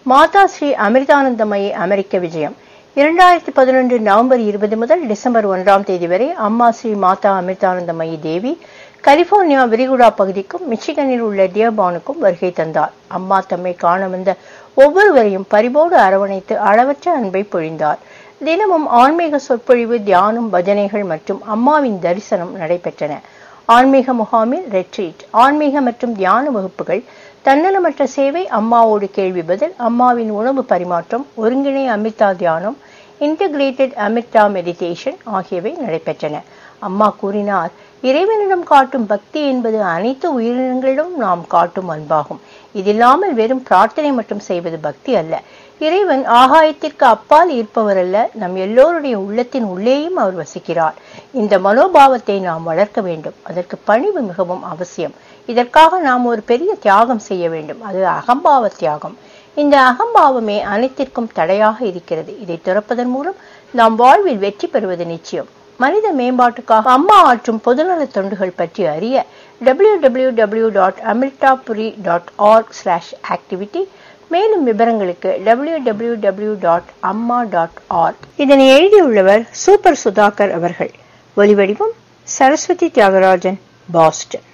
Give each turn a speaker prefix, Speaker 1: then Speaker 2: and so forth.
Speaker 1: மாதா ஸ்ரீ அமிர்தானந்தமயி அமெரிக்க விஜயம் இரண்டாயிரத்தி பதினொன்று நவம்பர் இருபது முதல் டிசம்பர் ஒன்றாம் தேதி வரை அம்மா ஸ்ரீ மாதா அமிர்தானந்தமயி தேவி கலிபோர்னியா விரிகுடா பகுதிக்கும் மிச்சிகனில் உள்ள டியர்பானுக்கும் வருகை தந்தார் அம்மா தம்மை காண வந்த ஒவ்வொருவரையும் பரிபோடு அரவணைத்து அளவற்ற அன்பை பொழிந்தார் தினமும் ஆன்மீக சொற்பொழிவு தியானம் பஜனைகள் மற்றும் அம்மாவின் தரிசனம் நடைபெற்றன ஆன்மீக முகாமில் ரெட்ரீட் ஆன்மீக மற்றும் தியான வகுப்புகள் தன்னலமற்ற சேவை அம்மாவோடு கேள்வி பதில் அம்மாவின் உணவு பரிமாற்றம் ஒருங்கிணை அமிர்தா தியானம் இன்டகிரேட்டட் அமிர்தா மெடிடேஷன் ஆகியவை நடைபெற்றன அம்மா கூறினார் இறைவனிடம் காட்டும் பக்தி என்பது அனைத்து உயிரினங்களிடம் நாம் காட்டும் அன்பாகும் இதில்லாமல் வெறும் பிரார்த்தனை மட்டும் செய்வது பக்தி அல்ல இறைவன் ஆகாயத்திற்கு அப்பால் இருப்பவர் அல்ல நம் எல்லோருடைய உள்ளத்தின் உள்ளேயும் அவர் வசிக்கிறார் இந்த மனோபாவத்தை நாம் வளர்க்க வேண்டும் அதற்கு பணிவு மிகவும் அவசியம் இதற்காக நாம் ஒரு பெரிய தியாகம் செய்ய வேண்டும் அது அகம்பாவ தியாகம் இந்த அகம்பாவமே அனைத்திற்கும் தடையாக இருக்கிறது இதை துறப்பதன் மூலம் நாம் வாழ்வில் வெற்றி பெறுவது நிச்சயம் மனித மேம்பாட்டுக்காக அம்மா ஆற்றும் பொதுநல தொண்டுகள் பற்றி அறிய W W W dot Amritapuri dot org slash activity மேலும் விவரங்களுக்கு W W W dot Amma dot org இதனை எழுதியுள்ளவர் சூப்பர் சுதாகர் அவர்கள் ஒலிவடிவம் சரஸ்வதி தியாகராஜன் பாஸ்டன்